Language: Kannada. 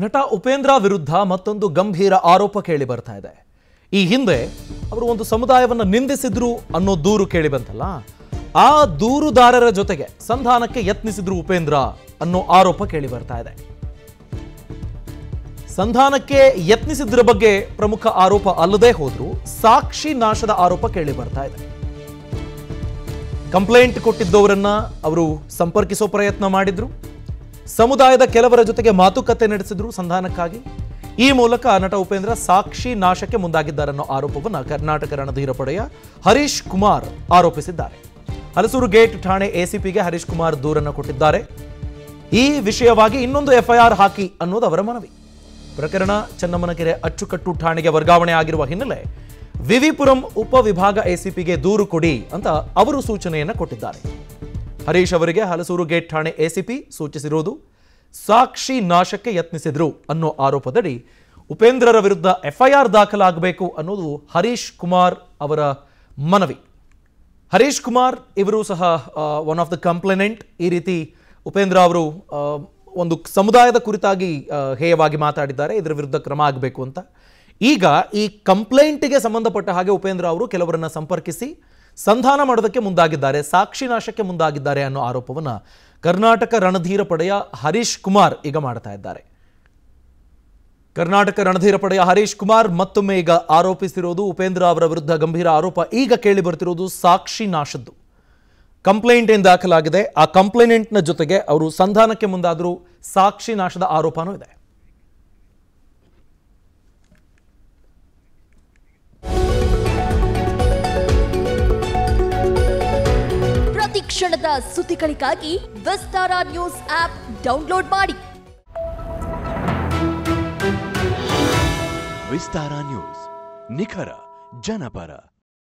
ನಟ ಉಪೇಂದ್ರ ವಿರುದ್ಧ ಮತ್ತೊಂದು ಗಂಭೀರ ಆರೋಪ ಕೇಳಿ ಬರ್ತಾ ಇದೆ ಈ ಹಿಂದೆ ಅವರು ಒಂದು ಸಮುದಾಯವನ್ನು ನಿಂದಿಸಿದ್ರು ಅನ್ನೋ ದೂರು ಕೇಳಿ ಬಂತಲ್ಲ ಆ ದೂರುದಾರರ ಜೊತೆಗೆ ಸಂಧಾನಕ್ಕೆ ಯತ್ನಿಸಿದ್ರು ಉಪೇಂದ್ರ ಅನ್ನೋ ಆರೋಪ ಕೇಳಿ ಬರ್ತಾ ಇದೆ ಸಂಧಾನಕ್ಕೆ ಯತ್ನಿಸಿದ್ರ ಬಗ್ಗೆ ಪ್ರಮುಖ ಆರೋಪ ಅಲ್ಲದೆ ಹೋದ್ರು ಸಾಕ್ಷಿ ನಾಶದ ಆರೋಪ ಕೇಳಿ ಬರ್ತಾ ಇದೆ ಕಂಪ್ಲೇಂಟ್ ಕೊಟ್ಟಿದ್ದವರನ್ನ ಅವರು ಸಂಪರ್ಕಿಸೋ ಪ್ರಯತ್ನ ಮಾಡಿದ್ರು ಸಮುದಾಯದ ಕೆಲವರ ಜೊತೆಗೆ ಮಾತುಕತೆ ನಡೆಸಿದ್ರು ಸಂಧಾನಕ್ಕಾಗಿ ಈ ಮೂಲಕ ನಟ ಉಪೇಂದ್ರ ಸಾಕ್ಷಿ ನಾಶಕ್ಕೆ ಮುಂದಾಗಿದ್ದಾರೆನ್ನೋ ಆರೋಪವನ್ನು ಕರ್ನಾಟಕ ರಣಧೀರ ಪಡೆಯ ಹರೀಶ್ ಕುಮಾರ್ ಆರೋಪಿಸಿದ್ದಾರೆ ಹಲಸೂರು ಗೇಟ್ ಠಾಣೆ ಎಸಿಪಿಗೆ ಹರೀಶ್ ಕುಮಾರ್ ದೂರನ್ನು ಕೊಟ್ಟಿದ್ದಾರೆ ಈ ವಿಷಯವಾಗಿ ಇನ್ನೊಂದು ಎಫ್ಐಆರ್ ಹಾಕಿ ಅನ್ನೋದು ಅವರ ಮನವಿ ಪ್ರಕರಣ ಚನ್ನಮ್ಮನಕೆರೆ ಅಚ್ಚುಕಟ್ಟು ಠಾಣೆಗೆ ವರ್ಗಾವಣೆ ಆಗಿರುವ ಹಿನ್ನೆಲೆ ವಿವಿಪುರಂ ಉಪವಿಭಾಗ ಎಸಿಪಿಗೆ ದೂರು ಕೊಡಿ ಅಂತ ಅವರು ಸೂಚನೆಯನ್ನ ಕೊಟ್ಟಿದ್ದಾರೆ ಹರೀಶ್ ಅವರಿಗೆ ಹಲಸೂರು ಗೇಟ್ ಠಾಣೆ ಎಸಿಪಿ ಸೂಚಿಸಿರುವುದು ಸಾಕ್ಷಿ ನಾಶಕ್ಕೆ ಯತ್ನಿಸಿದ್ರು ಅನ್ನೋ ಆರೋಪದಡಿ ಉಪೇಂದ್ರರ ವಿರುದ್ಧ ಎಫ್ಐಆರ್ ದಾಖಲಾಗಬೇಕು ಅನ್ನೋದು ಹರೀಶ್ ಕುಮಾರ್ ಅವರ ಮನವಿ ಹರೀಶ್ ಕುಮಾರ್ ಇವರು ಸಹ ಒನ್ ಆಫ್ ದ ಕಂಪ್ಲೇನೆಂಟ್ ಈ ರೀತಿ ಉಪೇಂದ್ರ ಅವರು ಆ, ಒಂದು ಸಮುದಾಯದ ಕುರಿತಾಗಿ ಆ, ಹೇಯವಾಗಿ ಮಾತಾಡಿದ್ದಾರೆ ಇದರ ವಿರುದ್ಧ ಕ್ರಮ ಆಗಬೇಕು ಅಂತ ಈಗ ಈ ಕಂಪ್ಲೇಂಟಿಗೆ ಸಂಬಂಧಪಟ್ಟ ಹಾಗೆ ಉಪೇಂದ್ರ ಅವರು ಕೆಲವರನ್ನ ಸಂಪರ್ಕಿಸಿ ಸಂಧಾನ ಮಾಡೋದಕ್ಕೆ ಮುಂದಾಗಿದ್ದಾರೆ ಸಾಕ್ಷಿ ನಾಶಕ್ಕೆ ಮುಂದಾಗಿದ್ದಾರೆ ಅನ್ನೋ ಆರೋಪವನ್ನ ಕರ್ನಾಟಕ ರಣಧೀರ ಪಡೆಯ ಹರೀಶ್ ಕುಮಾರ್ ಈಗ ಮಾಡ್ತಾ ಇದ್ದಾರೆ ಕರ್ನಾಟಕ ರಣಧೀರ ಪಡೆಯ ಹರೀಶ್ ಕುಮಾರ್ ಮತ್ತೊಮ್ಮೆ ಈಗ ಆರೋಪಿಸಿರೋದು ಉಪೇಂದ್ರ ಅವರ ವಿರುದ್ಧ ಗಂಭೀರ ಆರೋಪ ಈಗ ಕೇಳಿ ಬರ್ತಿರೋದು ಸಾಕ್ಷಿ ನಾಶದ್ದು ಕಂಪ್ಲೇಂಟ್ ಏನ್ ದಾಖಲಾಗಿದೆ ಆ ಕಂಪ್ಲೇನೆಂಟ್ನ ಜೊತೆಗೆ ಅವರು ಸಂಧಾನಕ್ಕೆ ಮುಂದಾದರೂ ಸಾಕ್ಷಿ ನಾಶದ ಆರೋಪನೂ ಇದೆ ಪ್ರತಿ ಕ್ಷಣದ ಸುದ್ದಿಗಳಿಗಾಗಿ ವಿಸ್ತಾರ ನ್ಯೂಸ್ ಆಪ್ ಡೌನ್ಲೋಡ್ ಮಾಡಿ ವಿಸ್ತಾರ ನ್ಯೂಸ್ ನಿಖರ ಜನಪರ